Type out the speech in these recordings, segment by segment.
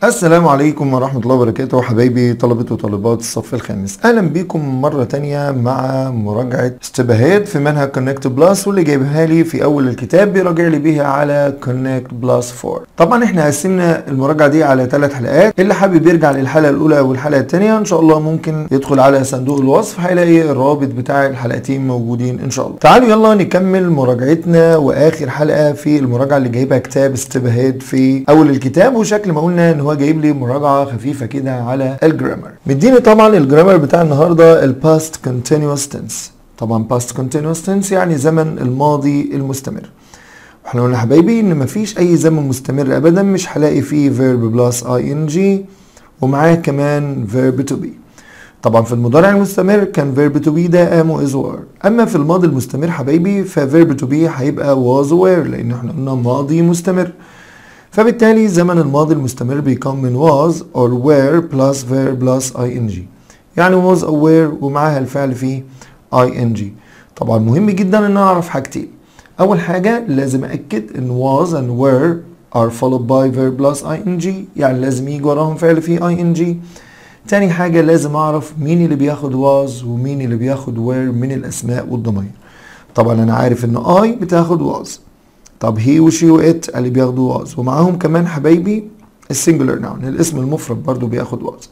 السلام عليكم ورحمة الله وبركاته حبايبي طلبة وطالبات الصف الخامس أهلا بكم مرة تانية مع مراجعة استباهات في منهج كونكت بلس واللي جايبها لي في أول الكتاب بيراجع لي بيها على كونكت بلس 4 طبعا احنا قسمنا المراجعة دي على ثلاث حلقات اللي حابب يرجع للحلقة الأولى والحلقة الثانية إن شاء الله ممكن يدخل على صندوق الوصف هيلاقي الرابط بتاع الحلقتين موجودين إن شاء الله تعالوا يلا نكمل مراجعتنا وآخر حلقة في المراجعة اللي جايبها كتاب استباهات في أول الكتاب وشكل ما قلنا إن هو جايب لي مراجعه خفيفه كده على الجرامر مديني طبعا الجرامر بتاع النهارده الباست كونتينوس تنس طبعا باست كونتينوس تنس يعني زمن الماضي المستمر واحنا قلنا حبايبي ان مفيش اي زمن مستمر ابدا مش هلاقي فيه فيرب بلس اي ان جي ومعاه كمان فيرب تو بي طبعا في المضارع المستمر كان فيرب تو بي ده ام از وار اما في الماضي المستمر حبايبي ففيرب تو بي هيبقى was وير لان احنا قلنا ماضي مستمر فبالتالي زمن الماضي المستمر بيكون من was or were plus verb plus ing يعني was or were ومعاها الفعل فيه ing طبعا مهم جدا ان اعرف حاجتين اول حاجة لازم اكد ان was and were are followed by verb plus ing يعني لازم يجي وراهم فعل فيه ing تاني حاجة لازم اعرف مين اللي بياخد was ومين اللي بياخد were من الاسماء والضمائر طبعا انا عارف ان I بتاخد was طب هي وشي وات اللي بياخدوا واز ومعاهم كمان حبايبي السنجولار ناون الاسم المفرد برضو بياخد واز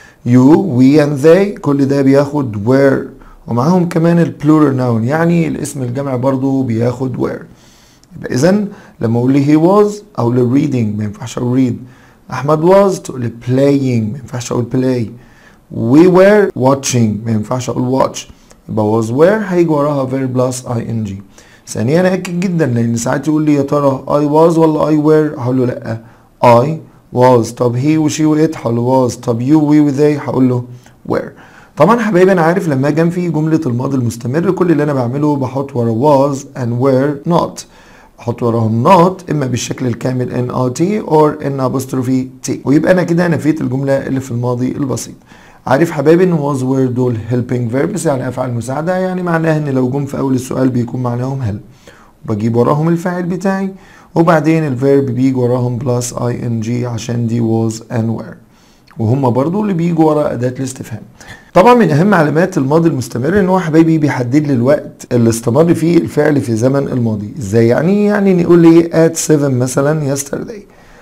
يو وي اند ذي كل ده بياخد وير ومعاهم كمان البلورال ناون يعني الاسم الجمع برضو بياخد وير يبقى اذا لما اقول لي هي واز او للريدنج ما ينفعش اقول ريد احمد واز تقول لي playing ما ينفعش اقول play we were watching ما ينفعش اقول watch يبقى was were هيجي وراها verb plus ing ثانيا انا اكد جدا لان ساعات يقول لي يا ترى I was ولا I were هقول له لا I was طب he وشي وات هقول له was طب you we وذي هقول له were طبعا حبايبي انا عارف لما اجي في جمله الماضي المستمر كل اللي انا بعمله بحط ورا was and were not احط وراهم not اما بالشكل الكامل ان ار تي or ان apostrophe تي ويبقى انا كده نفيت الجمله اللي في الماضي البسيط عارف حبايبي ان was were دول helping verbs يعني افعال مساعده يعني معناها ان لو جم في اول السؤال بيكون معناهم help وبجيب وراهم الفاعل بتاعي وبعدين الفيرب بيجي وراهم plus ing عشان دي was and were وهم برضو اللي بيجوا ورا اداه الاستفهام طبعا من اهم علامات الماضي المستمر ان هو حبايبي بيحدد لي الوقت اللي استمر فيه الفعل في زمن الماضي ازاي يعني يعني نقول لي at 7 مثلا yesterday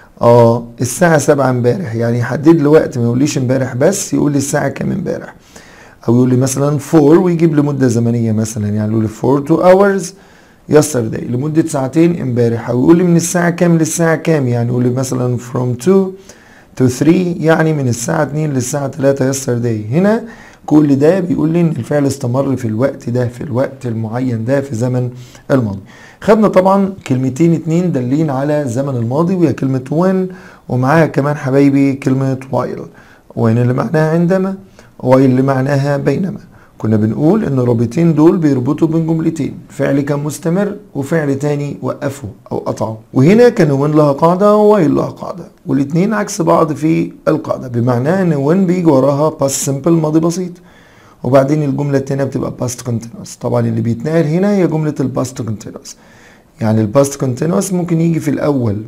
اه الساعة 7 امبارح يعني يحدد لي وقت ما يقوليش امبارح بس يقول لي الساعة كام امبارح او يقول لي مثلا 4 ويجيب لي مدة زمنية مثلا يعني يقول لي 4 2 hours yesterday لمدة ساعتين امبارح او يقول لي من الساعة كام للساعة كام يعني يقول لي مثلا from 2 to 3 يعني من الساعة 2 للساعة 3 yesterday هنا كل ده بيقول لي ان الفعل استمر في الوقت ده في الوقت المعين ده في زمن الماضي خدنا طبعا كلمتين اتنين دالين على زمن الماضي وهي كلمة when ومعاها كمان حبايبي كلمة while when اللي معناها عندما while اللي معناها بينما كنا بنقول ان الرابطين دول بيربطوا بين جملتين فعل كان مستمر وفعل تاني وقفه او قطعه وهنا كان وين لها قاعدة ووايل لها قاعدة والاتنين عكس بعض في القاعدة بمعنى ان وين بيجي وراها past simple ماضي بسيط وبعدين الجملة التانية بتبقى past continuous طبعا اللي بيتنقل هنا هي جملة الباست continuous يعني الباست continuous ممكن يجي في الاول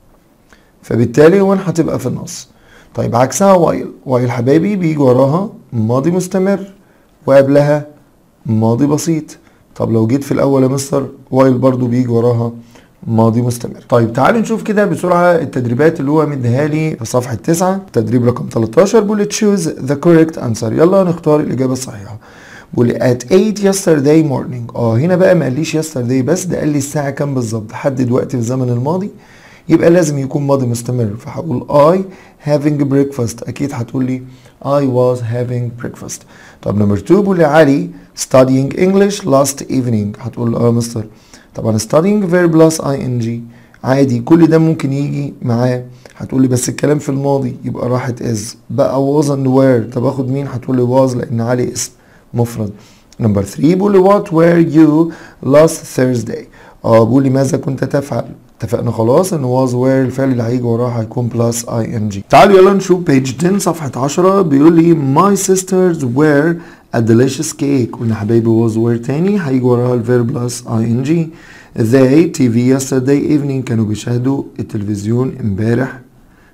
فبالتالي وين هتبقى في النص طيب عكسها وايل وايل حبايبي بيجي وراها ماضي مستمر وقبلها ماضي بسيط طب لو جيت في الاول يا مستر وايل برضو بيجي وراها ماضي مستمر طيب تعالوا نشوف كده بسرعة التدريبات اللي هو مديها لي في صفحة 9 تدريب رقم 13 بيقول choose the correct answer يلا نختار الإجابة الصحيحة بيقول لي at 8 yesterday morning اه هنا بقى ما قاليش yesterday بس ده قال لي الساعة كام بالظبط حدد وقت في زمن الماضي يبقى لازم يكون ماضي مستمر فهقول I having breakfast أكيد هتقول لي I was having breakfast طب نمبر 2 بيقول لي علي studying English last evening هتقول اه مستر طبعا studying verb plus ing عادي كل ده ممكن يجي معاه هتقول لي بس الكلام في الماضي يبقى راحت is بقى was and were طب اخد مين هتقول لي was لان علي اسم مفرد نمبر 3 بيقول لي what were you last Thursday اه بيقول لي ماذا كنت تفعل اتفقنا خلاص ان was where الفعل اللي هيجي وراه هيكون plus ing تعالوا يلا نشوف page 10 صفحة 10 بيقول لي my sisters were a delicious cake قلنا حبايبي was where تاني هيجي وراها الفيرب plus ing they TV yesterday evening كانوا بيشاهدوا التلفزيون امبارح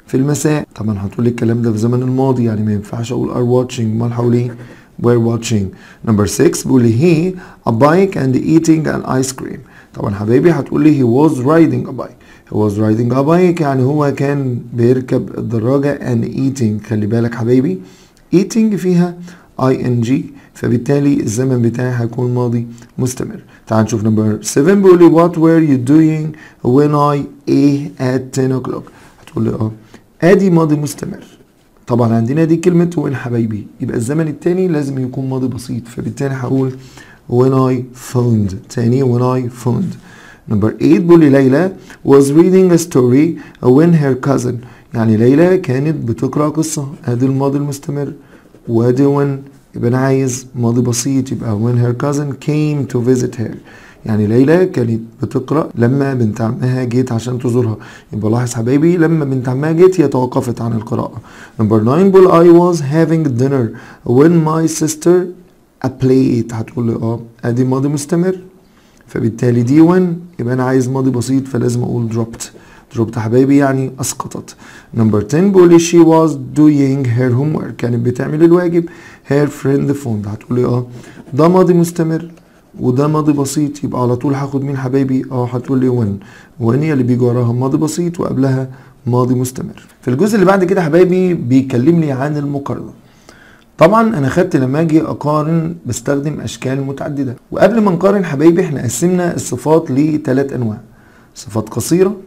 في المساء طبعا هتقول الكلام ده في زمن الماضي يعني ما ينفعش اقول are watching امال هقول ايه were watching number 6 بيقول لي he a bike and eating an ice cream طبعا حبايبي هتقول لي he was riding a bike he was riding a bike يعني هو كان بيركب الدراجة and eating خلي بالك حبايبي eating فيها ing فبالتالي الزمن بتاعي هيكون ماضي مستمر تعال نشوف نمبر 7 بيقول لي what were you doing when I ate at 10 o'clock هتقول لي اه ادي ماضي مستمر طبعا عندنا دي كلمة when حبايبي يبقى الزمن التاني لازم يكون ماضي بسيط فبالتالي هقول when I phoned تاني when I phoned نمبر 8 بيقول لي ليلى was reading a story when her cousin يعني ليلى كانت بتقرأ قصة ادي الماضي المستمر وادي when يبقى انا عايز ماضي بسيط يبقى when her cousin came to visit her يعني ليلى كانت بتقرا لما بنت عمها جيت عشان تزورها يبقى لاحظ حبايبي لما بنت عمها جيت هي توقفت عن القراءه نمبر 9 بقول I was having dinner when my sister a plate هتقول لي اه ادي ماضي مستمر فبالتالي دي when يبقى انا عايز ماضي بسيط فلازم اقول dropped dropped حبايبي يعني اسقطت نمبر 10 بيقول لي she was doing her homework كانت بتعمل الواجب her friend phoned هتقول لي اه ده ماضي مستمر وده ماضي بسيط يبقى على طول هاخد مين حبايبي اه هتقول لي when when هي اللي بيجي وراها ماضي بسيط وقبلها ماضي مستمر في الجزء اللي بعد كده حبايبي بيكلمني عن المقارنه طبعا انا خدت لما اجي اقارن بستخدم اشكال متعدده وقبل ما نقارن حبايبي احنا قسمنا الصفات لثلاث انواع صفات قصيره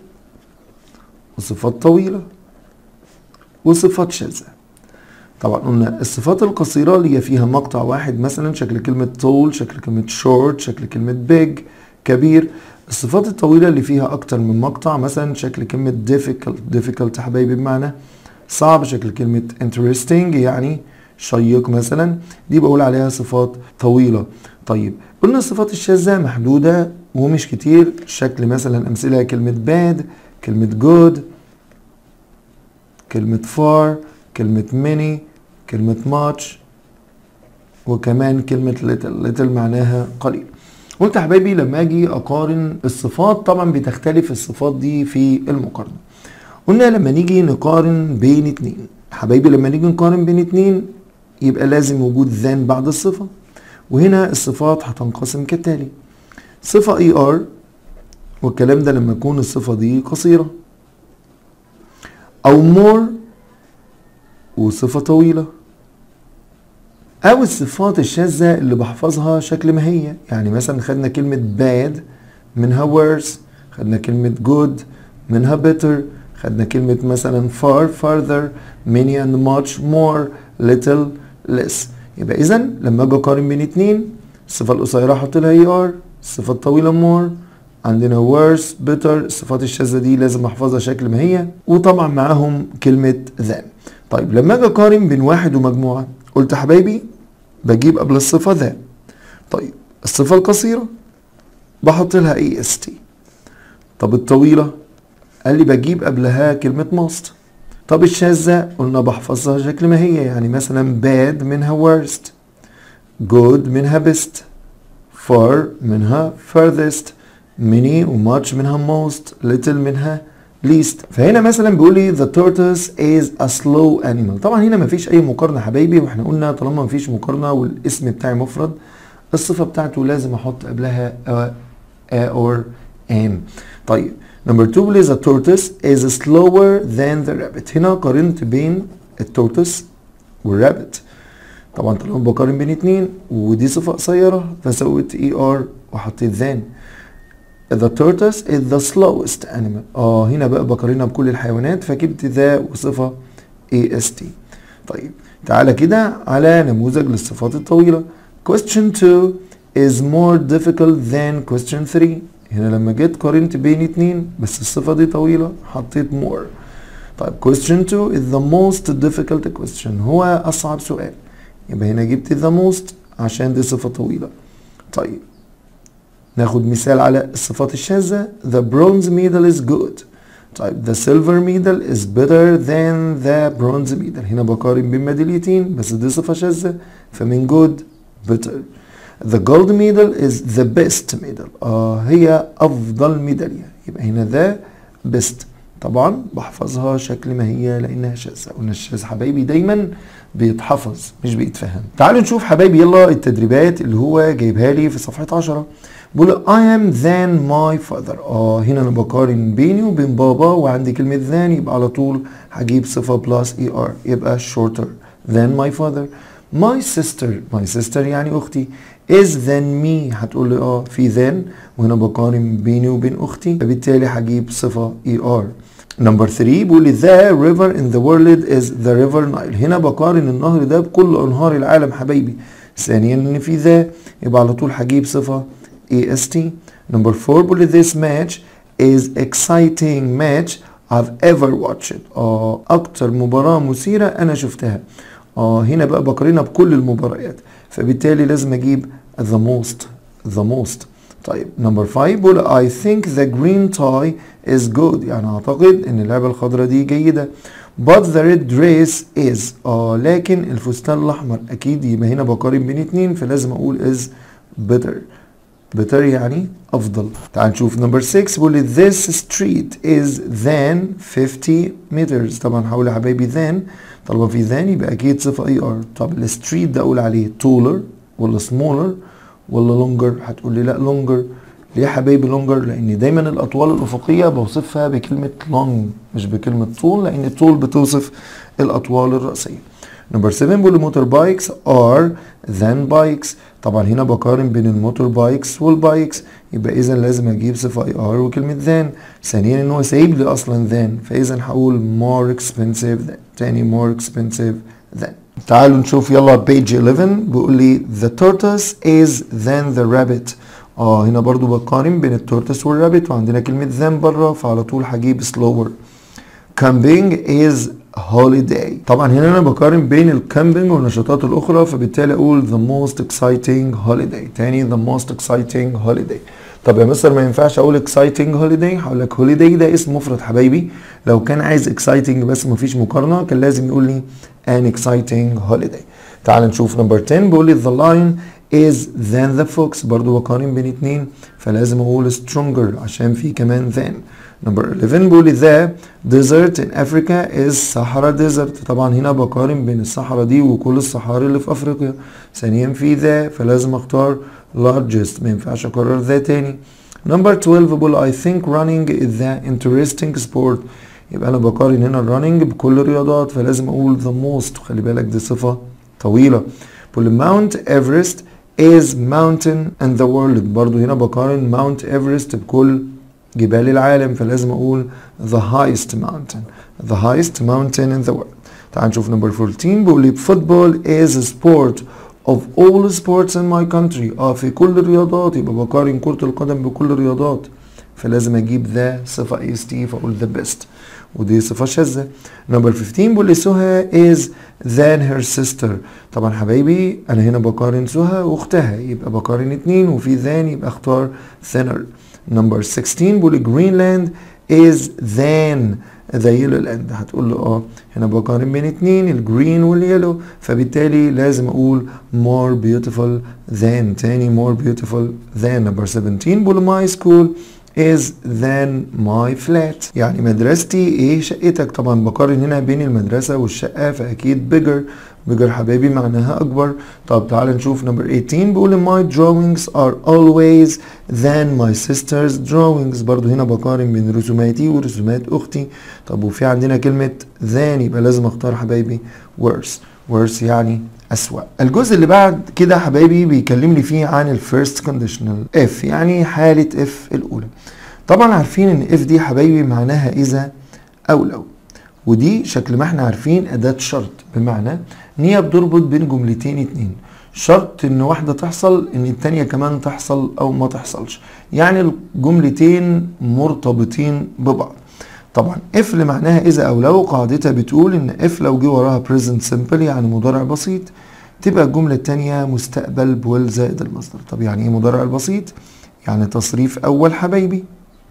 وصفات طويله وصفات شاذه طبعا قلنا الصفات القصيرة اللي هي فيها مقطع واحد مثلا شكل كلمة tall شكل كلمة short شكل كلمة big كبير الصفات الطويلة اللي فيها أكتر من مقطع مثلا شكل كلمة difficult difficult حبايبي بمعنى صعب شكل كلمة interesting يعني شيق مثلا دي بقول عليها صفات طويلة طيب قلنا الصفات الشاذة محدودة ومش كتير شكل مثلا أمثلة كلمة bad كلمة good كلمة far كلمة many كلمة much وكمان كلمة little little معناها قليل قلت يا حبايبي لما اجي اقارن الصفات طبعا بتختلف الصفات دي في المقارنة قلنا لما نيجي نقارن بين اتنين حبايبي لما نيجي نقارن بين اتنين يبقى لازم وجود than بعد الصفة وهنا الصفات هتنقسم كالتالي صفة اي ار والكلام ده لما تكون الصفة دي قصيرة او more وصفة طويلة أو الصفات الشاذة اللي بحفظها شكل ما هي يعني مثلا خدنا كلمة bad منها worse خدنا كلمة good منها better خدنا كلمة مثلا far farther many and much more little less يبقى إذا لما أجي أقارن بين اتنين الصفة القصيرة أحط لها er الصفة الطويلة more عندنا worse better الصفات الشاذة دي لازم أحفظها شكل ما هي وطبعا معاهم كلمة than طيب لما اجي اقارن بين واحد ومجموعه قلت حبايبي بجيب قبل الصفه ذا طيب الصفه القصيره بحط لها اي اس تي طب الطويله قال لي بجيب قبلها كلمه ماست طب الشاذه قلنا بحفظها شكل ما هي يعني مثلا bad منها worst good منها best far منها furthest many وmuch منها most little منها least فهنا مثلا بيقول لي the tortoise is a slow animal طبعا هنا مفيش اي مقارنه حبايبي واحنا قلنا طالما مفيش مقارنه والاسم بتاعي مفرد الصفه بتاعته لازم احط قبلها a, a or am طيب نمبر 2 بيقول لي the tortoise is slower than the rabbit هنا قارنت بين التورتوس والرابت طبعا طالما بقارن بين اتنين ودي صفه قصيره فسويت اي ار وحطيت than The tortoise is the slowest animal. اه هنا بقى بقارنها بكل الحيوانات فجبت ذا وصفة AST. طيب تعالى كده على نموذج للصفات الطويلة. Question 2 is more difficult than question 3. هنا لما جيت قارنت بين اتنين بس الصفة دي طويلة حطيت more. طيب question 2 is the most difficult question. هو أصعب سؤال. يبقى هنا جبت the most عشان دي صفة طويلة. طيب ناخد مثال على الصفات الشاذة the bronze medal is good طيب the silver medal is better than the bronze medal هنا بقارن بين ميداليتين بس دي صفة شاذة فمن good better the gold medal is the best medal آه هي أفضل ميدالية يبقى هنا the best طبعا بحفظها شكل ما هي لانها شاذة قلنا الشاذ حبايبي دايما بيتحفظ مش بيتفهم تعالوا نشوف حبايبي يلا التدريبات اللي هو جايبها لي في صفحة 10 بقول I am than my father اه هنا انا بقارن بيني وبين بابا وعندي كلمة than يبقى على طول هجيب صفة plus er يبقى shorter than my father my sister my sister يعني اختي is than me هتقول لي اه في than وهنا بقارن بيني وبين اختي فبالتالي هجيب صفة er نمبر 3 بيقول لي the river in the world is the river Nile هنا بقارن النهر ده بكل انهار العالم حبايبي ثانيا ان في ذا يبقى على طول هجيب صفة est نمبر 4 بيقول لي this match is exciting match I've ever watched اه اكتر مباراة مثيرة انا شفتها اه هنا بقى بقارنها بكل المباريات فبالتالي لازم اجيب the most the most طيب نمبر 5 بقول I think the green tie is good يعني اعتقد ان اللعبة الخضراء دي جيدة but the red dress is اه لكن الفستان الاحمر اكيد يبقى هنا بقارن بين اتنين فلازم اقول is better better يعني افضل تعال نشوف نمبر 6 بيقول لي this street is than 50 meters طبعا هقول يا حبايبي than طالما في than يبقى اكيد صفه اي ار طب الستريت ده اقول عليه taller ولا smaller ولا longer هتقول لي لا longer ليه يا حبايبي longer لان دايما الاطوال الافقيه بوصفها بكلمه long مش بكلمه طول لان الطول بتوصف الاطوال الراسيه نمبر 7 بيقول الموتور بايكس ار ذان بايكس طبعا هنا بقارن بين الموتور بايكس والبايكس يبقى اذا لازم اجيب صفه اي ار وكلمه ذان ثانيا ان هو سايب لي اصلا ذان فاذا هقول more expensive than تاني more expensive than تعالوا نشوف يلا بيج 11 بيقول لي the tortoise is than the rabbit اه هنا برضو بقارن بين التورتس والرابت وعندنا كلمة than بره فعلى طول هجيب slower camping is holiday طبعا هنا انا بقارن بين الكامبينج والنشاطات الاخرى فبالتالي اقول the most exciting holiday تاني the most exciting holiday طب يا مستر ما ينفعش اقول exciting holiday هقول لك holiday ده اسم مفرد حبايبي لو كان عايز exciting بس مفيش مقارنه كان لازم يقول لي an exciting holiday تعال نشوف نمبر 10 بيقول لي the lion is than the fox برضو بقارن بين اتنين فلازم اقول stronger عشان في كمان than نمبر 11 بيقول لي the desert in Africa is Sahara desert طبعا هنا بقارن بين الصحراء دي وكل الصحاري اللي في افريقيا ثانيا في the فلازم اختار largest ما ينفعش اكرر the تاني نمبر 12 بيقول I think running is the interesting sport يبقى انا بقارن هنا الرننج بكل الرياضات فلازم اقول the most وخلي بالك دي صفة طويلة بيقول Mount Everest is mountain in the world برضو هنا بقارن Mount Everest بكل جبال العالم فلازم اقول the highest mountain the highest mountain in the world تعال نشوف نمبر 14 بيقول لي football is a sport of all sports in my country اه في كل الرياضات يبقى بقارن كرة القدم بكل الرياضات فلازم اجيب ذا صفة اي اس تي فاقول the best ودي صفة شاذة نمبر 15 بيقول لي سهى is than her sister طبعا حبايبي انا هنا بقارن سهى واختها يبقى بقارن اتنين وفي than يبقى اختار thinner نمبر 16 بيقول لي Greenland is than the yellow land هتقول له اه هنا بقارن بين اتنين الجرين واليلو فبالتالي لازم اقول more beautiful than تاني more beautiful than نمبر 17 بيقول my school is than my flat يعني مدرستي ايه شقتك طبعا بقارن هنا بين المدرسة والشقة فاكيد bigger bigger حبايبي معناها اكبر طب تعال نشوف نمبر 18 بيقول my drawings are always than my sister's drawings برضو هنا بقارن بين رسوماتي ورسومات اختي طب وفي عندنا كلمة than يبقى لازم اختار حبايبي worse worse يعني أسوأ الجزء اللي بعد كده حبايبي بيكلمني فيه عن الفيرست كونديشنال اف يعني حالة اف الأولى طبعا عارفين ان اف دي حبايبي معناها إذا أو لو ودي شكل ما احنا عارفين أداة شرط بمعنى ان هي بتربط بين جملتين اتنين شرط ان واحدة تحصل ان التانية كمان تحصل او ما تحصلش يعني الجملتين مرتبطين ببعض طبعا اف اللي معناها اذا او لو قاعدتها بتقول ان اف لو جه وراها present simple يعني مضارع بسيط تبقى الجملة التانية مستقبل بويل زائد المصدر طب يعني ايه مضارع البسيط يعني تصريف اول حبايبي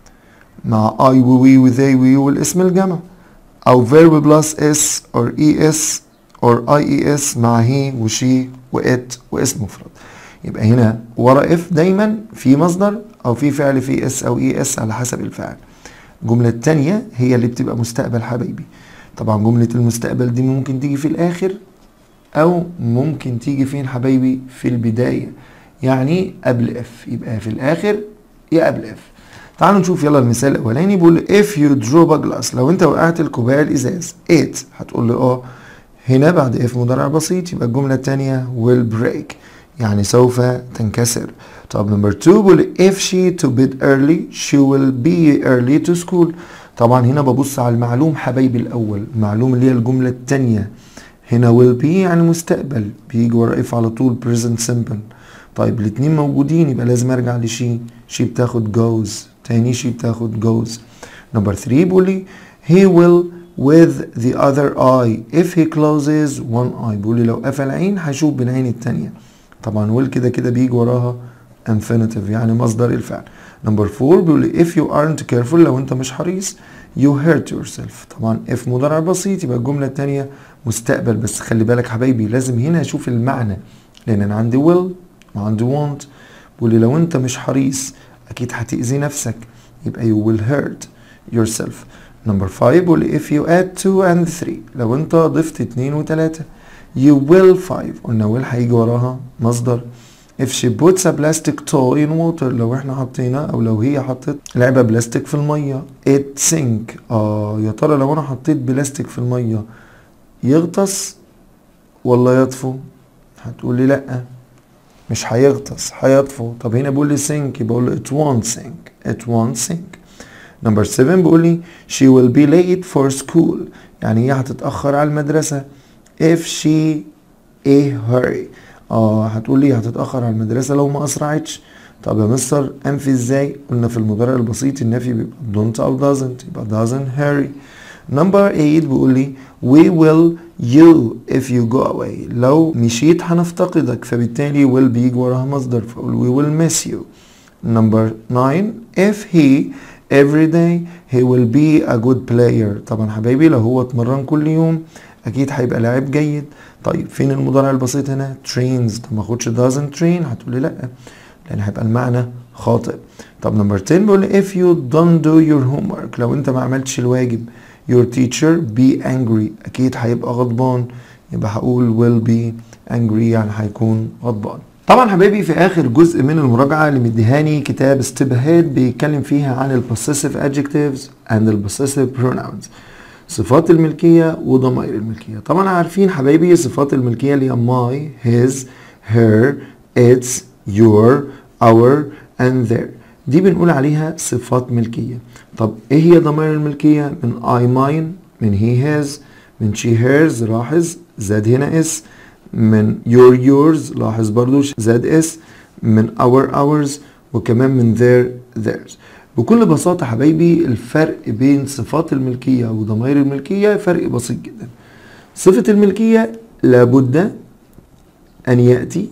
مع I و we و they و you والاسم الجمع او verb plus s or es or ies مع he و she و it واسم مفرد يبقى هنا ورا اف دايما في مصدر او في فعل في اس او اي اس على حسب الفعل الجملة التانية هي اللي بتبقى مستقبل حبايبي طبعا جملة المستقبل دي ممكن تيجي في الآخر أو ممكن تيجي فين حبايبي في البداية يعني قبل اف يبقى في الآخر يا قبل اف تعالوا نشوف يلا المثال الأولاني بيقول if you drop a glass لو أنت وقعت الكوباية الإزاز it هتقول لي اه هنا بعد اف مضارع بسيط يبقى الجملة التانية will break يعني سوف تنكسر طب نمبر 2 بيقول if she to bed early she will be early to school طبعا هنا ببص على المعلوم حبايبي الاول المعلوم اللي هي الجملة التانية هنا will be يعني مستقبل بيجي ورا if على طول present simple طيب الاتنين موجودين يبقى لازم ارجع لشي شي بتاخد goes تاني شي بتاخد goes نمبر 3 بيقول لي he will with the other eye if he closes one eye بيقول لي لو قفل عين هيشوف بالعين التانية طبعا will كده كده بيجي وراها infinitive يعني مصدر الفعل نمبر 4 بيقول لي if you aren't careful لو انت مش حريص you hurt yourself طبعا if مضارع بسيط يبقى الجملة التانية مستقبل بس خلي بالك حبايبي لازم هنا اشوف المعنى لان انا عندي will وعندي want بيقول لي لو انت مش حريص اكيد هتأذي نفسك يبقى you will hurt yourself نمبر 5 بيقول لي if you add 2 and 3 لو انت ضفت 2 و3 you will 5 قلنا will هيجي وراها مصدر if she puts a plastic toy in water لو احنا حطينا او لو هي حطت لعبة بلاستيك في المية it sink اه يا ترى لو انا حطيت بلاستيك في المية يغطس ولا يطفو هتقول لي لا مش هيغطس هيطفو طب هنا بيقول لي sink يبقى له it won't sink it won't sink نمبر 7 بيقول لي she will be late for school يعني هي هتتأخر على المدرسة if she a hurry اه هتقول لي هتتأخر على المدرسة لو ما أسرعتش طب يا مستر أنفي ازاي؟ قلنا في المضارع البسيط النفي بيبقى don't أو doesn't يبقى doesn't hurry نمبر 8 بيقول لي we will you if you go away لو مشيت هنفتقدك فبالتالي will بيجي وراها مصدر فأقول we will miss you نمبر 9 if he every day he will be a good player طبعا حبايبي لو هو اتمرن كل يوم اكيد هيبقى لاعب جيد طيب فين المضارع البسيط هنا trains طب ما اخدش doesn't train هتقولي لا لان هيبقى المعنى خاطئ طب نمبر 10 بيقول if you don't do your homework لو انت ما عملتش الواجب your teacher be angry اكيد هيبقى غضبان يبقى هقول will be angry يعني هيكون غضبان طبعا حبايبي في اخر جزء من المراجعه اللي مديهاني كتاب ستيب هيد بيتكلم فيها عن البوسيسيف adjectives and البوسيسيف pronouns صفات الملكيه وضمائر الملكيه طبعا عارفين حبايبي صفات الملكيه اللي هي my his her its your our and their دي بنقول عليها صفات ملكيه طب ايه هي ضمائر الملكيه من I mine من he his من she hers لاحظ زاد هنا اس من your yours لاحظ برضو زاد اس من our ours وكمان من their theirs بكل بساطة حبايبي الفرق بين صفات الملكية وضمائر الملكية فرق بسيط جدا صفة الملكية لابد أن يأتي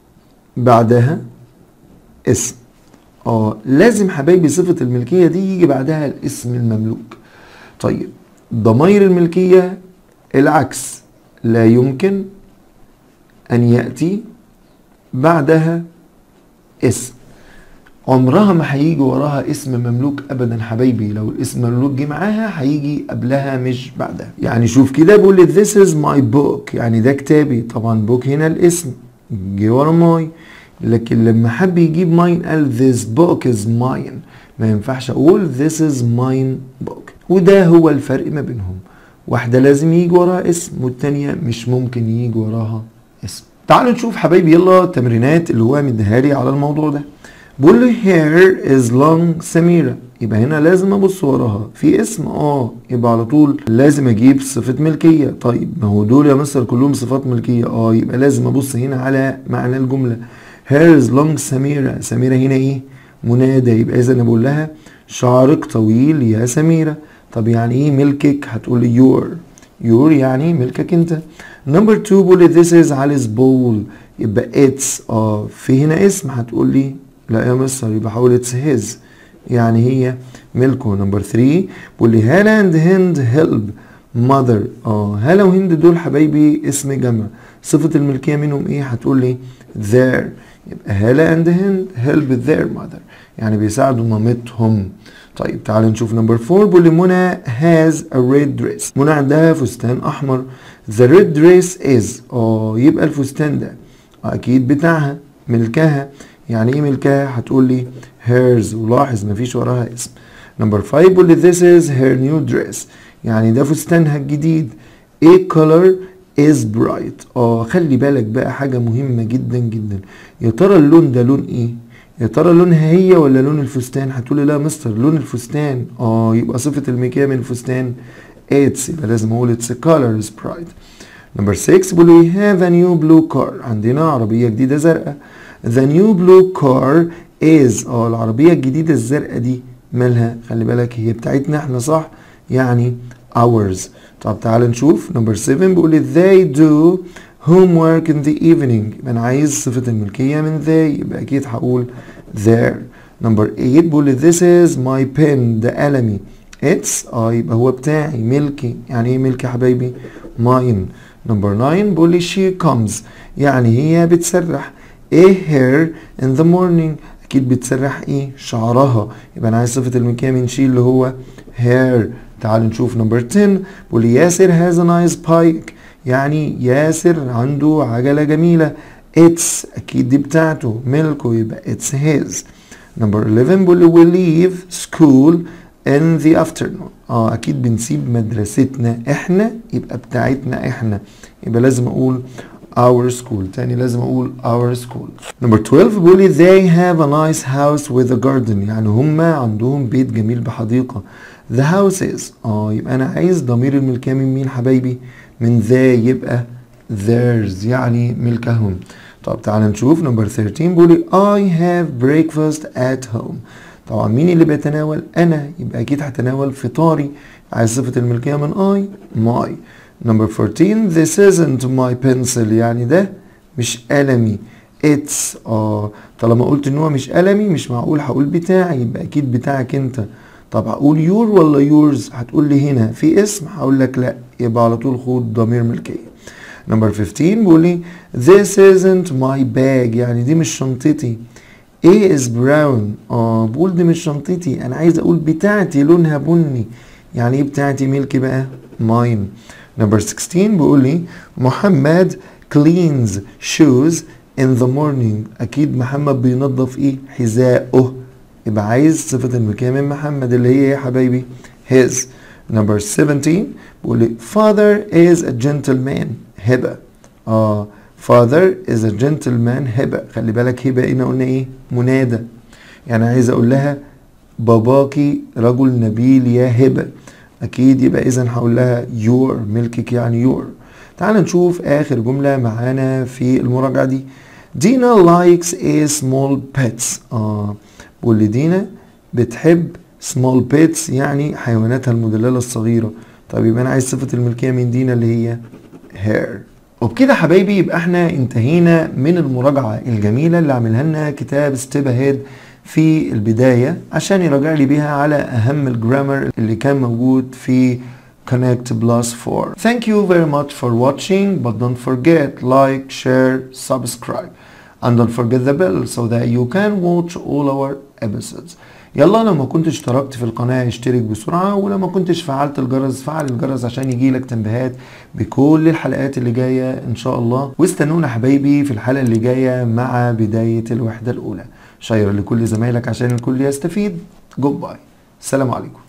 بعدها اسم اه لازم حبايبي صفة الملكية دي يجي بعدها الاسم المملوك طيب ضمائر الملكية العكس لا يمكن أن يأتي بعدها اسم عمرها ما هيجي وراها اسم مملوك ابدا حبايبي لو الاسم مملوك جه معاها هيجي قبلها مش بعدها يعني شوف كده بيقول لي this is my book يعني ده كتابي طبعا book هنا الاسم جه ورا ماي لكن لما حب يجيب mine قال this book is mine ما ينفعش اقول this is mine book وده هو الفرق ما بينهم واحدة لازم يجي وراها اسم والتانية مش ممكن يجي وراها اسم تعالوا نشوف حبايبي يلا التمرينات اللي هو مديها لي على الموضوع ده بقول له here is long سميرة يبقى هنا لازم ابص وراها في اسم اه يبقى على طول لازم اجيب صفة ملكية طيب ما هو دول يا مستر كلهم صفات ملكية اه يبقى لازم ابص هنا على معنى الجملة here is long سميرة سميرة هنا ايه منادى يبقى اذا انا بقول لها شعرك طويل يا سميرة طب يعني ايه ملكك هتقول لي your your يعني ملكك انت نمبر 2 بقول لي this is Alice بول يبقى اتس اه في هنا اسم هتقول لي لا يا مستر يبقى حاول اتس هيز يعني هي ملكه نمبر 3 بيقول لي هالا اند هند هيلب ماذر اه هالا وهند دول حبايبي اسم جمع صفة الملكية منهم ايه هتقول لي their يبقى هالا اند هند هيلب their mother يعني بيساعدوا مامتهم طيب تعال نشوف نمبر 4 بيقول لي منى has a red dress منى عندها فستان احمر the red dress is اه يبقى الفستان ده اكيد بتاعها ملكها يعني ايه ملكها هتقول لي hers ولاحظ مفيش وراها اسم نمبر 5 بيقول لي this is her new dress يعني ده فستانها الجديد ايه color is bright اه خلي بالك بقى حاجة مهمة جدا جدا يا ترى اللون ده لون ايه يا ترى لونها هي ولا لون الفستان هتقولي لا مستر لون الفستان اه يبقى صفة الملكية من الفستان it's يبقى لازم اقول it's a color is bright نمبر 6 بيقول we have a new blue car عندنا عربية جديدة زرقاء the new blue car is اه العربية الجديدة الزرقاء دي مالها خلي بالك هي بتاعتنا احنا صح يعني ours طب تعال نشوف نمبر 7 بيقول لي they do homework in the evening يبقى انا عايز صفة الملكية من they يبقى اكيد هقول their نمبر 8 بيقول لي this is my pen ده قلمي it's اه يبقى هو بتاعي ملكي يعني ايه ملكي يا حبايبي mine نمبر 9 بيقول لي she comes يعني هي بتسرح ايه hair in the morning اكيد بتسرح ايه شعرها يبقى انا عايز صفة الملكية من she اللي هو hair تعال نشوف نمبر 10 بيقول لي ياسر has a nice bike يعني ياسر عنده عجلة جميلة it's أكيد دي بتاعته ملكه يبقى it's his نمبر 11 بيقول لي we leave school in the afternoon اه أكيد بنسيب مدرستنا احنا يبقى بتاعتنا احنا يبقى لازم أقول our school تاني لازم أقول our school نمبر 12 بيقول لي they have a nice house with a garden يعني هما عندهم بيت جميل بحديقة the house is اه يبقى أنا عايز ضمير الملكية من مين حبايبي من ذا يبقى theirs يعني ملكهم طب تعال نشوف نمبر 13 بيقول لي I have breakfast at home طبعا مين اللي بيتناول انا يبقى اكيد هتناول فطاري عايز صفة الملكية من I my نمبر 14 this isn't my pencil يعني ده مش قلمي it's اه طالما قلت ان هو مش قلمي مش معقول هقول بتاعي يبقى اكيد بتاعك انت طب هقول يور ولا يورز هتقول لي هنا في اسم هقول لك لا يبقى على طول خد ضمير ملكية نمبر 15 بيقول لي this isn't my bag يعني دي مش شنطتي A is brown اه بقول دي مش شنطتي انا عايز اقول بتاعتي لونها بني يعني ايه بتاعتي ملكي بقى mine نمبر 16 بيقول لي محمد cleans shoes in the morning اكيد محمد بينظف ايه حذائه يبقى عايز صفة الملكية من محمد اللي هي ايه يا حبايبي his number 17 بيقول لي father is a gentleman هبة اه father is a gentleman هبة خلي بالك هبة هنا قلنا ايه منادى يعني عايز اقول لها باباكي رجل نبيل يا هبة اكيد يبقى اذا هقول لها your ملكك يعني your تعال نشوف اخر جملة معانا في المراجعة دي دينا likes a small pets اه بقول لي دينا بتحب small pets يعني حيواناتها المدللة الصغيرة طب يبقى انا عايز صفة الملكية من دينا اللي هي hair وبكده حبايبي يبقى احنا انتهينا من المراجعة الجميلة اللي عاملها لنا كتاب ستيب هيد في البداية عشان يراجع لي بيها على أهم الجرامر اللي كان موجود في Connect Plus 4. Thank you very much for watching but don't forget like, share, subscribe and don't forget the bell so that you can watch all our episodes. يلا لو ما كنتش اشتركت في القناة اشترك بسرعة ولو ما كنتش فعلت الجرس فعل الجرس عشان يجيلك تنبيهات بكل الحلقات اللي جاية ان شاء الله واستنونا حبايبي في الحلقة اللي جاية مع بداية الوحدة الاولى شير لكل زمايلك عشان الكل يستفيد جود باي السلام عليكم